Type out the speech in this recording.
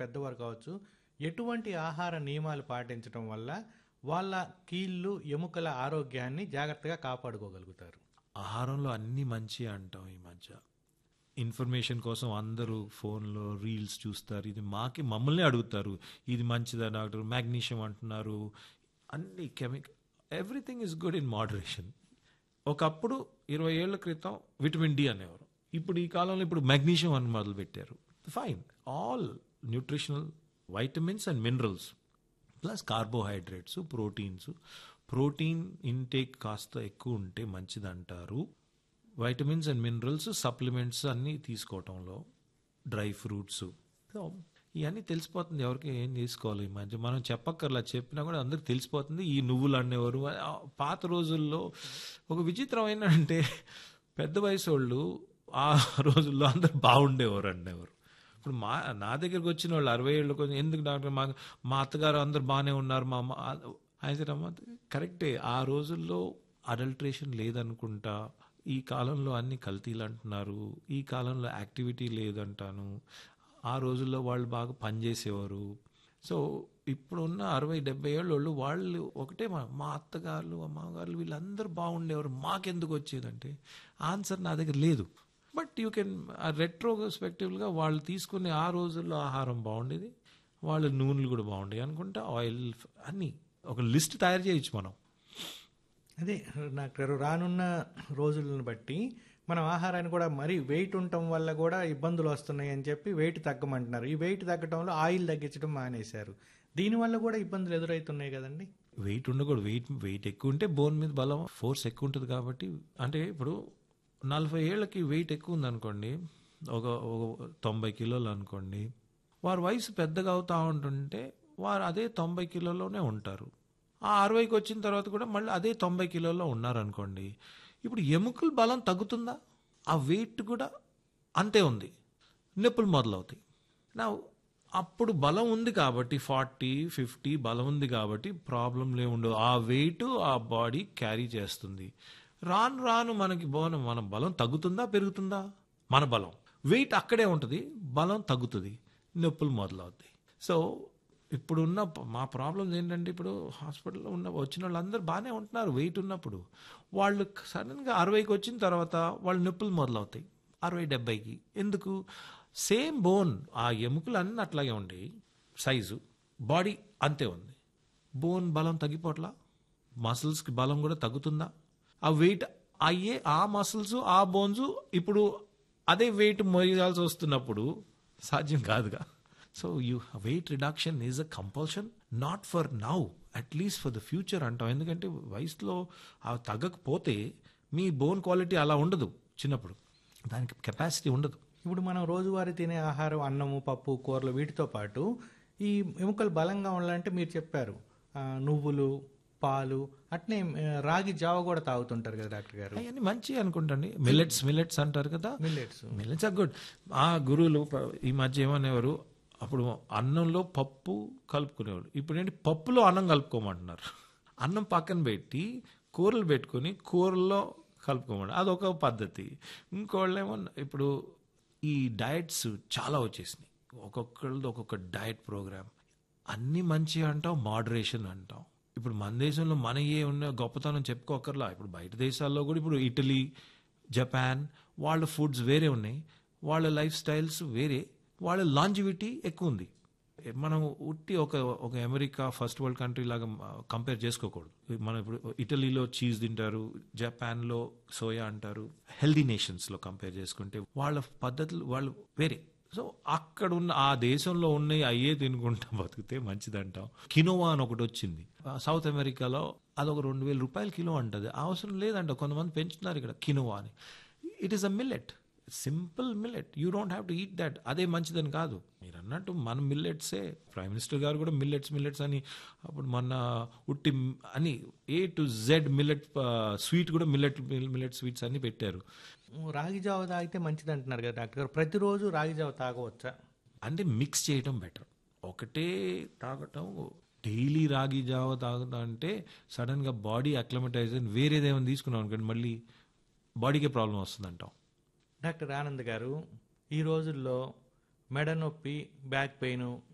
పెద్దవారు కావచ్చు ఎటువంటి ఆహార నియమాలు పాటించడం వల్ల వాళ్ళ కీళ్ళు ఎముకల ఆరోగ్యాన్ని జాగ్రత్తగా కాపాడుకోగలుగుతారు ఆహారంలో అన్ని మంచి అంటాం ఈ మధ్య ఇన్ఫర్మేషన్ కోసం అందరూ ఫోన్లో రీల్స్ చూస్తారు ఇది మాకి మమ్మల్ని అడుగుతారు ఇది మంచిదా డాక్టర్ మ్యాగ్నీషియం అంటున్నారు అన్ని chemical everything is good in moderation ఒకప్పుడు ఇరవై ఏళ్ల క్రితం విటమిన్ డి అనేవారు ఇప్పుడు ఈ కాలంలో ఇప్పుడు మెగ్నీషియం అని మొదలు పెట్టారు fine all nutritional vitamins and minerals plus carbohydrates proteins protein intake కాస్త ఎక్కువ ఉంటే మంచిదంటారు వైటమిన్స్ అండ్ మినరల్స్ సప్లిమెంట్స్ అన్నీ తీసుకోవటంలో డ్రై ఫ్రూట్స్ సో ఇవన్నీ తెలిసిపోతుంది ఎవరికి ఏం తీసుకోవాలి ఈ మధ్య మనం చెప్పక్కర్లా చెప్పినా కూడా అందరికి తెలిసిపోతుంది ఈ నువ్వులు అనేవారు ఆ పాత రోజుల్లో ఒక విచిత్రమైన అంటే పెద్ద వయసు వాళ్ళు ఆ రోజుల్లో అందరు బాగుండేవారు అనేవారు ఇప్పుడు మా నా దగ్గరికి వచ్చిన వాళ్ళు అరవై ఏళ్ళు కొంచెం ఎందుకు డాక్టర్ మా మా అత్తగారు అందరు బాగానే ఉన్నారు మా అమ్మ ఆయన రమ్మ కరెక్టే ఆ రోజుల్లో అడల్ట్రేషన్ లేదనుకుంటా ఈ కాలంలో అన్ని కల్తీలు అంటున్నారు ఈ కాలంలో యాక్టివిటీ లేదంటాను ఆ రోజుల్లో వాళ్ళు బాగా పనిచేసేవారు సో ఇప్పుడున్న అరవై డెబ్బై ఏళ్ళు వాళ్ళు వాళ్ళు ఒకటే మా మా అత్తగారులు మా మామగారులు వీళ్ళందరూ బాగుండేవారు మాకెందుకు వచ్చేదంటే ఆన్సర్ నా దగ్గర లేదు బట్ యూ కెన్ రెట్రోస్పెక్టివ్గా వాళ్ళు తీసుకునే ఆ రోజుల్లో ఆహారం బాగుండేది వాళ్ళ నూనెలు కూడా బాగుండేవి అనుకుంటా ఆయిల్ అన్నీ ఒక లిస్ట్ తయారు చేయొచ్చు మనం అదే డాక్టర్ రానున్న రోజులను బట్టి మనం ఆహారాన్ని కూడా మరీ వెయిట్ ఉండటం వల్ల కూడా ఇబ్బందులు వస్తున్నాయి అని చెప్పి వెయిట్ తగ్గమంటున్నారు ఈ వెయిట్ తగ్గటంలో ఆయిల్ తగ్గించడం మానేశారు దీనివల్ల కూడా ఇబ్బందులు ఎదురవుతున్నాయి కదండి వెయిట్ ఉండకూడదు వెయిట్ వెయిట్ ఎక్కువ ఉంటే బోన్ మీద బలం ఫోర్స్ ఎక్కువ ఉంటుంది కాబట్టి అంటే ఇప్పుడు నలభై ఏళ్ళకి వెయిట్ ఎక్కువ ఉందనుకోండి ఒక ఒక తొంభై కిలోలు అనుకోండి వారి వయసు పెద్దగా అవుతా ఉంటుంటే వారు అదే తొంభై కిలోలోనే ఉంటారు ఆ అరవైకి వచ్చిన తర్వాత కూడా మళ్ళీ అదే తొంభై కిలోల్లో ఉన్నారనుకోండి ఇప్పుడు ఎముకల బలం తగ్గుతుందా ఆ వెయిట్ కూడా అంతే ఉంది నొప్పులు మొదలవుతాయి నా అప్పుడు బలం ఉంది కాబట్టి ఫార్టీ ఫిఫ్టీ బలం ఉంది కాబట్టి ప్రాబ్లంలే ఉండవు ఆ వెయిట్ ఆ బాడీ క్యారీ చేస్తుంది రాను రాను మనకి బోనం మన బలం తగ్గుతుందా పెరుగుతుందా మన బలం వెయిట్ అక్కడే ఉంటుంది బలం తగ్గుతుంది నొప్పులు మొదలవుతాయి సో ఇప్పుడున్న ప- మా ప్రాబ్లమ్స్ ఏంటంటే ఇప్పుడు హాస్పిటల్లో ఉన్న వచ్చిన వాళ్ళందరూ బాగానే ఉంటున్నారు వెయిట్ ఉన్నప్పుడు వాళ్ళు సడన్గా అరవైకి వచ్చిన తర్వాత వాళ్ళ నొప్పులు మొదలవుతాయి అరవై డెబ్బైకి ఎందుకు సేమ్ బోన్ ఆ ఎముకలు అన్నీ అట్లాగే ఉండేవి సైజు బాడీ అంతే ఉంది బోన్ బలం తగ్గిపోట్లా మసిల్స్కి బలం కూడా తగ్గుతుందా ఆ వెయిట్ అయ్యే ఆ మసిల్స్ ఆ బోన్స్ ఇప్పుడు అదే వెయిట్ మోయాల్సి వస్తున్నప్పుడు సాధ్యం కాదుగా so you weight reduction is a compulsion not for now at least for the future అంటాం ఎందుకంటే వయసులో ఆ తగ్గకపోతే మీ బోన్ క్వాలిటీ అలా ఉండదు చిన్నప్పుడు దానికి కెపాసిటీ ఉండదు ఇప్పుడు మనం రోజువారీ తినే ఆహారం అన్నము పప్పు కూరలు వీటితో పాటు ఈ ఎముకలు బలంగా ఉండాలంటే మీరు చెప్పారు ఆ, నువ్వులు పాలు అట్నే ఆ, రాగి జావ కూడా తాగుతుంటారు కదా డాక్టర్ గారు అవన్నీ మంచి అనుకుంటండి మిల్లెట్స్ మిల్లెట్స్ అంటారు కదా మిల్లెట్స్ మిల్లెట్స్ ఆర్ గుడ్ ఆ గురువులు ప- ఈ మధ్య ఏమనేవారు అప్పుడు అన్నంలో పప్పు కలుపుకునేవారు ఇప్పుడు ఏంటి పప్పులో అన్నం కలుపుకోమంటున్నారు అన్నం పక్కన పెట్టి కూరలు పెట్టుకొని కూరల్లో కలుపుకోమంటారు అదొక పద్ధతి ఇంకోళ్ళేమో ఇప్పుడు ఈ డయట్స్ చాలా వచ్చేసినాయి ఒక్కొక్కళ్ళది ఒక్కొక్క డయట్ ప్రోగ్రామ్ అన్ని మంచి అంటాం మోడరేషన్ అంటాం ఇప్పుడు మన దేశంలో మన ఏ ఉన్న గొప్పతనం చెప్పుకోకర్లా ఇప్పుడు బయట దేశాల్లో కూడా ఇప్పుడు ఇటలీ జపాన్ వాళ్ళ ఫుడ్స్ వేరే ఉన్నాయి వాళ్ళ లైఫ్ స్టైల్స్ వేరే వాళ్ళ లాంజివిటీ ఎక్కువ ఉంది మనం ఉట్టి ఒక ఒక అమెరికా ఫస్ట్ వరల్డ్ కంట్రీ లాగా కంపేర్ చేసుకోకూడదు మనం ఇప్పుడు ఇటలీలో చీజ్ తింటారు జపాన్లో సోయా అంటారు హెల్దీ నేషన్స్లో కంపేర్ చేసుకుంటే వాళ్ళ పద్ధతులు వాళ్ళు వేరే సో అక్కడ ఉన్న ఆ దేశంలో ఉన్న అయ్యే తినుకుంటా బతికితే మంచిదంటాం కినోవా అని ఒకటి వచ్చింది ఆ సౌత్ అమెరికాలో అదొక రెండు వేల రూపాయల కిలో అంటది అవసరం లేదంట కొంతమంది పెంచుతున్నారు ఇక్కడ కినోవా అని it is a millet simple millet you don't have to eat that అదే మంచిదని కాదు మీరు అన్నట్టు మన మిల్లెట్సే ప్రైమ్ మినిస్టర్ గారు కూడా మిల్లెట్స్ మిల్లెట్స్ అని అప్పుడు మన ఉట్టి అని A to Z millet sweet కూడా మిల్లెట్ మిల్లెట్ స్వీట్స్ అన్ని పెట్టారు రాగి జావ తాగితే మంచిది అంటున్నారు కదా డాక్టర్ గారు ప్రతిరోజు రాగి జావ తాగవచ్చా అంటే మిక్స్ చేయడం బెటర్ ఒకటే తాగటం డైలీ రాగి జావ తాగుతా అంటే సడన్గా బాడీ అక్లమటైజ్ అని వేరేదేమైనా తీసుకున్నాం అనుకోండి మళ్ళీ బాడీకే ప్రాబ్లం వస్తుంది అంటాం డాక్టర్ ఆనంద్ గారు ఈ రోజుల్లో మెడ నొప్పి బ్యాక్ పెయిన్